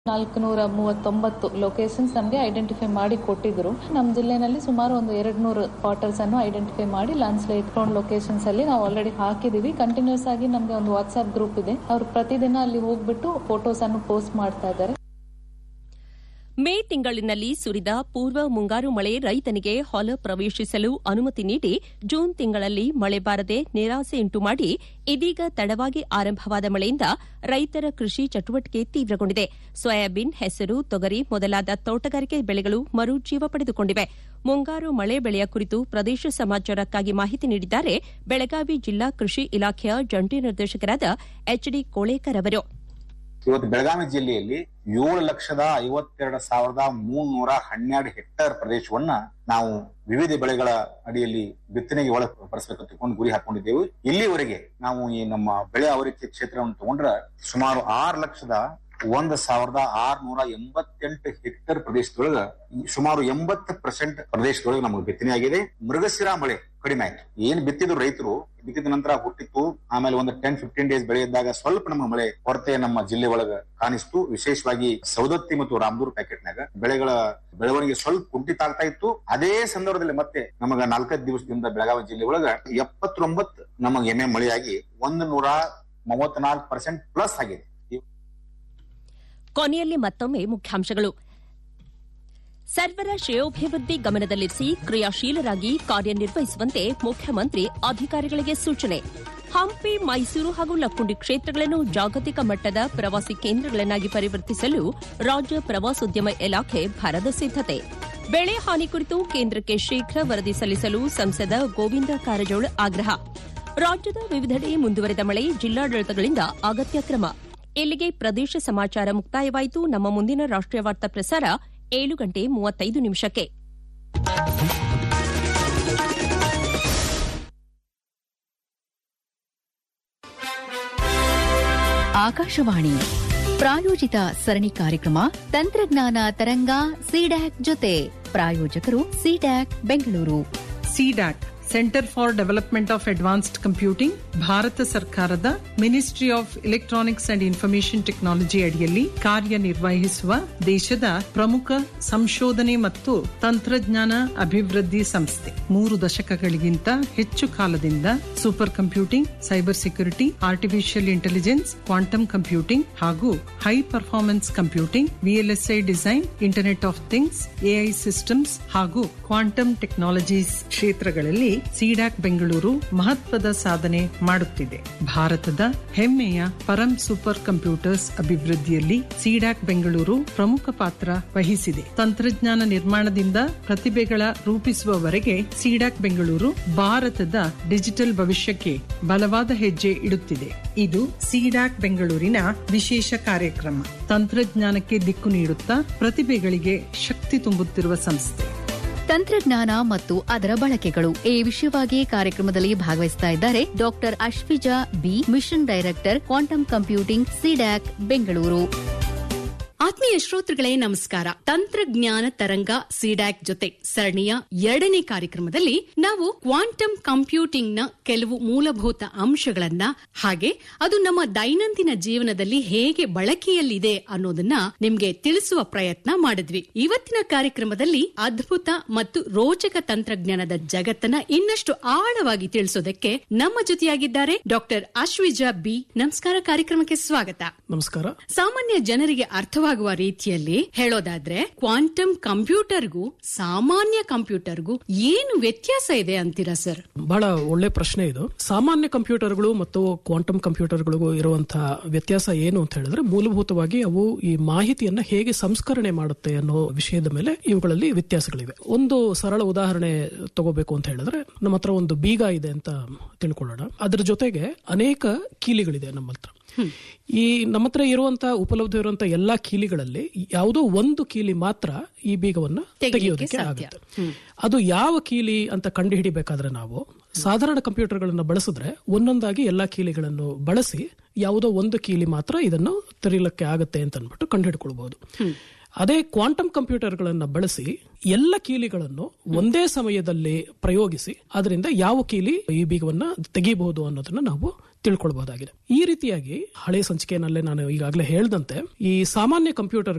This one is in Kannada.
ನಾಲ್ಕುನೂರ ಮೂವತ್ತೊಂಬತ್ತು ಲೊಕೇಶನ್ಸ್ ನಮಗೆ ಐಡೆಂಟಿಫೈ ಮಾಡಿ ಕೊಟ್ಟಿದ್ರು ನಮ್ಮ ಜಿಲ್ಲೆನಲ್ಲಿ ಸುಮಾರು ಒಂದು ಎರಡು ನೂರು ಕ್ವಾರ್ಟರ್ಸ್ ಅನ್ನು ಐಡೆಂಟಿಫೈ ಮಾಡಿ ಲ್ಯಾಂಡ್ಸ್ಲೈಡ್ ಗ್ರೌಂಡ್ ಲೊಕೇಶನ್ಸ್ ಅಲ್ಲಿ ನಾವು ಆಲ್ರೆಡಿ ಹಾಕಿದೀವಿ ಕಂಟಿನ್ಯೂಸ್ ಆಗಿ ನಮಗೆ ಒಂದು ವಾಟ್ಸ್ಆಪ್ ಗ್ರೂಪ್ ಇದೆ ಅವ್ರು ಪ್ರತಿದಿನ ಅಲ್ಲಿ ಹೋಗ್ಬಿಟ್ಟು ಫೋಟೋಸ್ ಅನ್ನು ಪೋಸ್ಟ್ ಮಾಡ್ತಾ ಇದ್ದಾರೆ ಮೇ ತಿಂಗಳಿನಲ್ಲಿ ಸುರಿದ ಪೂರ್ವ ಮುಂಗಾರು ಮಳೆ ರೈತನಿಗೆ ಹೊಲ ಪ್ರವೇಶಿಸಲು ಅನುಮತಿ ನೀಡಿ ಜೂನ್ ತಿಂಗಳಲ್ಲಿ ಮಳೆ ಬಾರದೆ ನಿರಾಸೆಯುಂಟು ಮಾಡಿ ಇದೀಗ ತಡವಾಗಿ ಆರಂಭವಾದ ಮಳೆಯಿಂದ ರೈತರ ಕೃಷಿ ಚಟುವಟಿಕೆ ತೀವ್ರಗೊಂಡಿದೆ ಸೋಯಾಬೀನ್ ಹೆಸರು ತೊಗರಿ ಮೊದಲಾದ ತೋಟಗಾರಿಕೆ ಬೆಳೆಗಳು ಮರುಜೀವ ಪಡೆದುಕೊಂಡಿವೆ ಮುಂಗಾರು ಮಳೆ ಬೆಳೆಯ ಕುರಿತು ಪ್ರದೇಶ ಸಮಾಚಾರಕ್ಕಾಗಿ ಮಾಹಿತಿ ನೀಡಿದ್ದಾರೆ ಬೆಳಗಾವಿ ಜಿಲ್ಲಾ ಕೃಷಿ ಇಲಾಖೆಯ ಜಂಟಿ ನಿರ್ದೇಶಕರಾದ ಎಚ್ಡಿ ಕೋಳೇಕರ್ ಅವರು ಇವತ್ತು ಬೆಳಗಾವಿ ಜಿಲ್ಲೆಯಲ್ಲಿ ಏಳು ಲಕ್ಷದ ಐವತ್ತೆರಡು ಸಾವಿರದ ಮೂನ್ನೂರ ಹನ್ನೆರಡು ಹೆಕ್ಟೇರ್ ಪ್ರದೇಶವನ್ನ ನಾವು ವಿವಿಧ ಬೆಳೆಗಳ ಅಡಿಯಲ್ಲಿ ಬಿತ್ತನೆಗೆ ಒಳಪಡಿಸಬೇಕು ತಿಳ್ಕೊಂಡು ಗುರಿ ಹಾಕೊಂಡಿದ್ದೇವೆ ಇಲ್ಲಿವರೆಗೆ ನಾವು ಈ ನಮ್ಮ ಬೆಳೆ ಅವರಿಕೆ ಕ್ಷೇತ್ರವನ್ನು ತಗೊಂಡ್ರೆ ಸುಮಾರು ಆರು ಲಕ್ಷದ ಒಂದ್ ಸಾವಿರದ ಆರ್ನೂರ ಎಂಬತ್ತೆಂಟು ಹೆಕ್ಟೇರ್ ಪ್ರದೇಶದೊಳಗ ಸುಮಾರು ಎಂಬತ್ತು ಪರ್ಸೆಂಟ್ ಪ್ರದೇಶದೊಳಗೆ ನಮಗೆ ಬಿತ್ತನೆ ಆಗಿದೆ ಮೃಗಶಿರ ಮಳೆ ಕಡಿಮೆ ಆಯ್ತು ಏನ್ ಬಿತ್ತಿದ್ರು ರೈತರು ಬಿತ್ತಿದ ನಂತರ ಹುಟ್ಟಿತ್ತು ಆಮೇಲೆ ಒಂದು ಟೆನ್ ಫಿಫ್ಟೀನ್ ಡೇಸ್ ಬೆಳೆ ಇದ್ದಾಗ ಸ್ವಲ್ಪ ನಮ್ಮ ಮಳೆ ಕೊರತೆ ನಮ್ಮ ಜಿಲ್ಲೆ ಒಳಗ ಕಾಣಿಸ್ತು ವಿಶೇಷವಾಗಿ ಸೌದತ್ತಿ ಮತ್ತು ರಾಮದೂರ್ ಪ್ಯಾಕೆಟ್ನಾಗ ಬೆಳೆಗಳ ಬೆಳವಣಿಗೆ ಸ್ವಲ್ಪ ಕುಂಠಿತ ಆಗ್ತಾ ಇತ್ತು ಅದೇ ಸಂದರ್ಭದಲ್ಲಿ ಮತ್ತೆ ನಮಗ ನಾಲ್ಕೈದು ದಿವಸದಿಂದ ಬೆಳಗಾವಿ ಜಿಲ್ಲೆ ಒಳಗ ಎಪ್ಪತ್ತೊಂಬತ್ತು ನಮಗೆ ಎಮ್ಮೆ ಮಳೆಯಾಗಿ ಒಂದು ನೂರ ಮೂವತ್ನಾಲ್ಕು ಪರ್ಸೆಂಟ್ ಪ್ಲಸ್ ಆಗಿದೆ ಕೊನೆಯಲ್ಲಿ ಮತ್ತೊಮ್ಮೆ ಮುಖ್ಯಾಂಶಗಳು ಸರ್ವರ ಶ್ರೇಯೋಭಿವೃದ್ಧಿ ಗಮನದಲ್ಲಿರಿಸಿ ಕ್ರಿಯಾಶೀಲರಾಗಿ ಕಾರ್ಯನಿರ್ವಹಿಸುವಂತೆ ಮುಖ್ಯಮಂತ್ರಿ ಅಧಿಕಾರಿಗಳಿಗೆ ಸೂಚನೆ ಹಂಪಿ ಮೈಸೂರು ಹಾಗೂ ಲಕ್ಕುಂಡಿ ಕ್ಷೇತ್ರಗಳನ್ನು ಜಾಗತಿಕ ಮಟ್ಟದ ಪ್ರವಾಸಿ ಕೇಂದ್ರಗಳನ್ನಾಗಿ ಪರಿವರ್ತಿಸಲು ರಾಜ್ಯ ಪ್ರವಾಸೋದ್ಯಮ ಇಲಾಖೆ ಭರದ ಸಿದ್ದತೆ ಬೆಳೆ ಹಾನಿ ಕುರಿತು ಕೇಂದ್ರಕ್ಕೆ ಶೀಘ್ರ ವರದಿ ಸಲ್ಲಿಸಲು ಸಂಸದ ಗೋವಿಂದ ಕಾರಜೋಳ ಆಗ್ರಹ ರಾಜ್ಯದ ವಿವಿಧೆಡೆ ಮುಂದುವರೆದ ಮಳೆ ಜಿಲ್ಲಾಡಳಿತಗಳಿಂದ ಅಗತ್ಯ ಕ್ರಮ ಇಲ್ಲಿಗೆ ಪ್ರದೇಶ ಸಮಾಚಾರ ಮುಕ್ತಾಯವಾಯಿತು ನಮ್ಮ ಮುಂದಿನ ರಾಷ್ಟೀಯ ವಾರ್ತಾ ಪ್ರಸಾರ ಏಳು ಗಂಟೆ ಮೂವತ್ತೈದು ನಿಮಿಷಕ್ಕೆ ಆಕಾಶವಾಣಿ ಪ್ರಾಯೋಜಿತ ಸರಣಿ ಕಾರ್ಯಕ್ರಮ ತಂತ್ರಜ್ಞಾನ ತರಂಗ ಸಿಡ್ಯಾಕ್ ಜೊತೆ ಪ್ರಾಯೋಜಕರು CDAC Bengaluru CDAC centre for development of advanced computing Bharat ಸರ್ಕಾರದ ministry of electronics and information technology ಅಡಿಯಲ್ಲಿ ಕಾರ್ಯನಿರ್ವಹಿಸುವ ದೇಶದ ಪ್ರಮುಖ ಸಂಶೋಧನೆ ಮತ್ತು ತಂತ್ರಜ್ಞಾನ ಅಭಿವೃದ್ಧಿ ಸಂಸ್ಥೆ ಮೂರು ದಶಕಗಳಿಗಿಂತ ಹೆಚ್ಚು ಕಾಲದಿಂದ super computing cyber security artificial intelligence quantum computing ಹಾಗೂ high performance computing VLSI design internet of things AI systems ಹಾಗೂ ಕ್ವಾಂಟಮ್ ಟೆಕ್ನಾಲಜೀಸ್ ಕ್ಷೇತ್ರಗಳಲ್ಲಿ ಸಿಡಾಕ್ ಬೆಂಗಳೂರು ಮಹತ್ವದ ಸಾಧನೆ ಮಾಡುತ್ತಿದೆ ಭಾರತದ ಹೆಮ್ಮೆಯ ಪರಂ ಸೂಪರ್ ಕಂಪ್ಯೂಟರ್ಸ್ ಅಭಿವೃದ್ಧಿಯಲ್ಲಿ ಸಿಡಾಕ್ ಬೆಂಗಳೂರು ಪ್ರಮುಖ ಪಾತ್ರ ವಹಿಸಿದೆ ತಂತ್ರಜ್ಞಾನ ನಿರ್ಮಾಣದಿಂದ ಪ್ರತಿಭೆಗಳ ರೂಪಿಸುವವರೆಗೆ ಸಿಡಾಕ್ ಬೆಂಗಳೂರು ಭಾರತದ ಡಿಜಿಟಲ್ ಭವಿಷ್ಯಕ್ಕೆ ಬಲವಾದ ಹೆಜ್ಜೆ ಇಡುತ್ತಿದೆ ಇದು ಸಿಡಾಕ್ ಬೆಂಗಳೂರಿನ ವಿಶೇಷ ಕಾರ್ಯಕ್ರಮ ತಂತ್ರಜ್ಞಾನಕ್ಕೆ ದಿಕ್ಕು ನೀಡುತ್ತಾ ಪ್ರತಿಭೆಗಳಿಗೆ ಶಕ್ತಿ ತುಂಬುತ್ತಿರುವ ಸಂಸ್ಥೆ ತಂತ್ರಜ್ಞಾನ ಮತ್ತು ಅದರ ಬಳಕೆಗಳು ಈ ವಿಷಯವಾಗಿ ಕಾರ್ಯಕ್ರಮದಲ್ಲಿ ಭಾಗವಹಿಸ್ತಾ ಇದ್ದಾರೆ doctor Ashwija B mission director quantum computing CDAC Bengaluru ಆತ್ಮೀಯ ಶ್ರೋತೃಗಳೇ ನಮಸ್ಕಾರ ತಂತ್ರಜ್ಞಾನ ತರಂಗ ಸಿಡ್ಯಾಕ್ ಜೊತೆ ಸರಣಿಯ ಎರಡನೇ ಕಾರ್ಯಕ್ರಮದಲ್ಲಿ ನಾವು ಕ್ವಾಂಟಮ್ ಕಂಪ್ಯೂಟಿಂಗ್ ನ ಕೆಲವು ಮೂಲಭೂತ ಅಂಶಗಳನ್ನ ಹಾಗೆ ಅದು ನಮ್ಮ ದೈನಂದಿನ ಜೀವನದಲ್ಲಿ ಹೇಗೆ ಬಳಕೆಯಲ್ಲಿದೆ ಅನ್ನೋದನ್ನ ನಿಮ್ಗೆ ತಿಳಿಸುವ ಪ್ರಯತ್ನ ಮಾಡಿದ್ವಿ ಇವತ್ತಿನ ಕಾರ್ಯಕ್ರಮದಲ್ಲಿ ಅದ್ಭುತ ಮತ್ತು ರೋಚಕ ತಂತ್ರಜ್ಞಾನದ ಜಗತ್ತನ್ನ ಇನ್ನಷ್ಟು ಆಳವಾಗಿ ತಿಳಿಸೋದಕ್ಕೆ ನಮ್ಮ ಜೊತೆಯಾಗಿದ್ದಾರೆ ಡಾಕ್ಟರ್ ಅಶ್ವಿಜಾ ಬಿ ನಮಸ್ಕಾರ ಕಾರ್ಯಕ್ರಮಕ್ಕೆ ಸ್ವಾಗತ ನಮಸ್ಕಾರ ಸಾಮಾನ್ಯ ಜನರಿಗೆ ಅರ್ಥವಾಗುವ ರೀತಿಯಲ್ಲಿ ಹೇಳೋದಾದ್ರೆ ಕ್ವಾಂಟಮ್ ಕಂಪ್ಯೂಟರ್ಗೂ ಸಾಮಾನ್ಯ ಕಂಪ್ಯೂಟರ್ಗೂ ಏನು ವ್ಯತ್ಯಾಸ ಇದೆ ಅಂತೀರಾ ಸರ್ ಬಹಳ ಒಳ್ಳೆ ಪ್ರಶ್ನೆ ಇದು ಸಾಮಾನ್ಯ ಕಂಪ್ಯೂಟರ್ಗಳು ಮತ್ತು ಕ್ವಾಂಟಮ್ ಕಂಪ್ಯೂಟರ್ಗಳಿಗೂ ಇರುವಂತಹ ವ್ಯತ್ಯಾಸ ಏನು ಅಂತ ಹೇಳಿದ್ರೆ ಮೂಲಭೂತವಾಗಿ ಅವು ಈ ಮಾಹಿತಿಯನ್ನ ಹೇಗೆ ಸಂಸ್ಕರಣೆ ಮಾಡುತ್ತೆ ಅನ್ನೋ ವಿಷಯದ ಮೇಲೆ ಇವುಗಳಲ್ಲಿ ವ್ಯತ್ಯಾಸಗಳಿವೆ ಒಂದು ಸರಳ ಉದಾಹರಣೆ ತಗೋಬೇಕು ಅಂತ ಹೇಳಿದ್ರೆ ನಮ್ಮ ಹತ್ರ ಒಂದು ಬೀಗ ಇದೆ ಅಂತ ತಿಳ್ಕೊಳ್ಳೋಣ ಅದ್ರ ಜೊತೆಗೆ ಅನೇಕ ಕೀಲಿಗಳಿದೆ ನಮ್ಮ ಹತ್ರ ಈ ನಮ್ಮ ಹತ್ರ ಇರುವಂತಹ ಉಪಲಬ್ಧ ಇರುವಂತಹ ಎಲ್ಲಾ ಕೀಲಿಗಳಲ್ಲಿ ಯಾವುದೋ ಒಂದು ಕೀಲಿ ಮಾತ್ರ ಈ ಬೀಗವನ್ನ ತೆಗೆಯೋದಕ್ಕೆ ಆಗುತ್ತೆ ಅದು ಯಾವ ಕೀಲಿ ಅಂತ ಕಂಡು ಹಿಡಿಬೇಕಾದ್ರೆ ನಾವು ಸಾಧಾರಣ ಕಂಪ್ಯೂಟರ್ಗಳನ್ನು ಬಳಸಿದ್ರೆ ಒಂದೊಂದಾಗಿ ಎಲ್ಲಾ ಕೀಲಿಗಳನ್ನು ಬಳಸಿ ಯಾವುದೋ ಒಂದು ಕೀಲಿ ಮಾತ್ರ ಇದನ್ನು ತೆರೀಲಿಕ್ಕೆ ಆಗತ್ತೆ ಅಂತ ಅನ್ಬಿಟ್ಟು ಕಂಡು ಹಿಡ್ಕೊಳ್ಬಹುದು ಅದೇ ಕ್ವಾಂಟಮ್ ಕಂಪ್ಯೂಟರ್ಗಳನ್ನು ಬಳಸಿ ಎಲ್ಲ ಕೀಲಿಗಳನ್ನು ಒಂದೇ ಸಮಯದಲ್ಲಿ ಪ್ರಯೋಗಿಸಿ ಅದರಿಂದ ಯಾವ ಕೀಲಿ ಈ ಬೀಗವನ್ನ ತೆಗಿಬಹುದು ಅನ್ನೋದನ್ನ ನಾವು ತಿಳ್ಕೊಳ್ಬಹುದಾಗಿದೆ ಈ ರೀತಿಯಾಗಿ ಹಳೆ ಸಂಚಿಕೆಯಲ್ಲೇ ನಾನು ಈಗಾಗಲೇ ಹೇಳಿದಂತೆ ಈ ಸಾಮಾನ್ಯ ಕಂಪ್ಯೂಟರ್